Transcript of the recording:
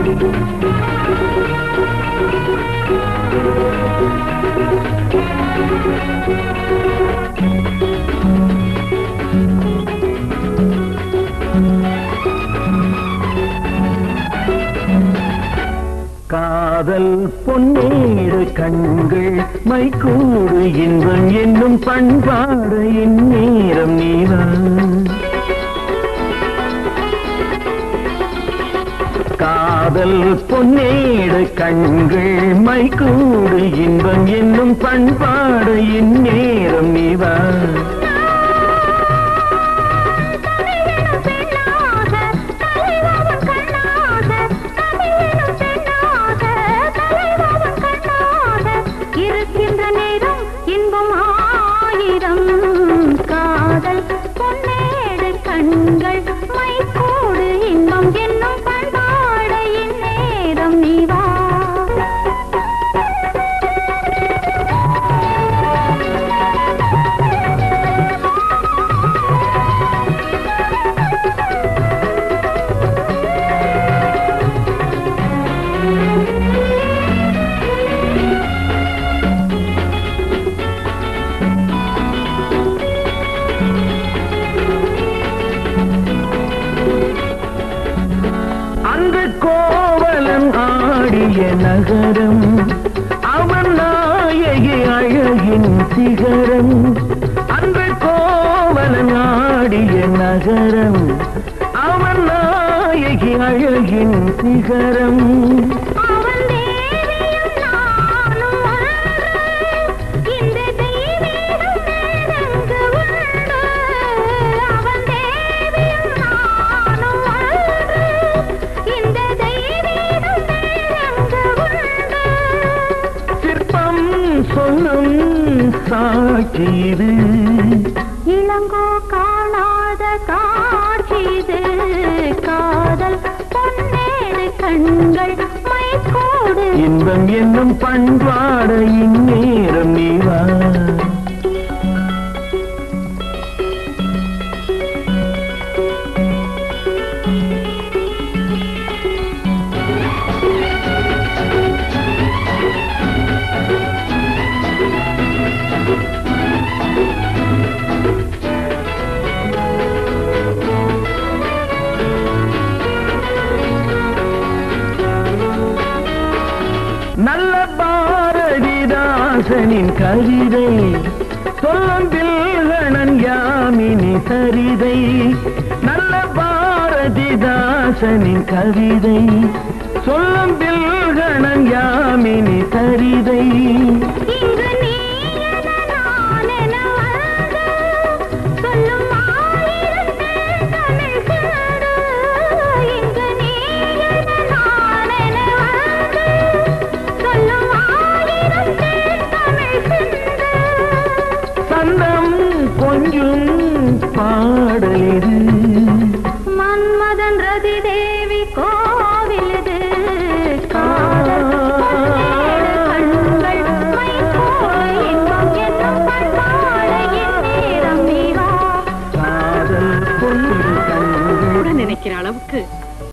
காதல் பொன்னேடு கண்கள் மைக்கூடு இன்பம் என்னும் பண்பாடு இந்நேரம் நீதான் காதல் பொன்னேடு கண்கள் மைக்கூடு இன்பம் என்னும் பண்பாடு இந்நேரம் நீதான் இருக்கின்ற நேரம் இன்பம் ஆயிரம் காதல் பொன்னேடு கண்கள் மைக்கூடு இன்பம் என்னும் பண்பாடு இந்நேரம் நீவா அந்த கோவலன் ஆடிய நகரம் அவன் நாயகி அழகின் சிகரம் அந்த கோவலன் ஆடிய நகரம் அவன் நாயகி அழகின் சிகரம் அவன் தேவியும் நானும் ஒன்று இந்த தெய்வீகம் வேறெங்கு உண்டு அவன் தேவியும் நானும் ஒன்று இந்த தெய்வீகம் வேறெங்கு உண்டு சிற்பம் சொல்லும் சாட்சி இது இளங்கோ காணாத காட்சிது காதல் பொன்னேடு கண்கள் மைக்கூடு இன்பம் என்னும் பண்பாடு இந்நேரம் நீவா நல்ல பாரதிதாசனின் கவிதை சொல்லும் பில்கணன் யாமினி சரிதை நல்ல பாரதிதாசனின் கவிதை சொல்லும் பில்கணன் யாமினி சரிதை இங்கு நீ என நான் என வந்து சொல்லும் ஆயிரம் பேர் தமிழ் சிந்து இங்கு நீ என நான் என வந்து சொல்லும் ஆயிரம் பேர் தமிழ் சிந்து சந்தம் கொஞ்சம் பாடலிது மன்மதன் ரதி தேவி கோவிலது காதல் பொன்னேடு கண்கள் மைப்போடு இன்பம் என்னும் பண்பாடு இந்நேரம் நீவா காதல் பொன்னிரு கண்கள் கூட நினைக்கிற அளவுக்கு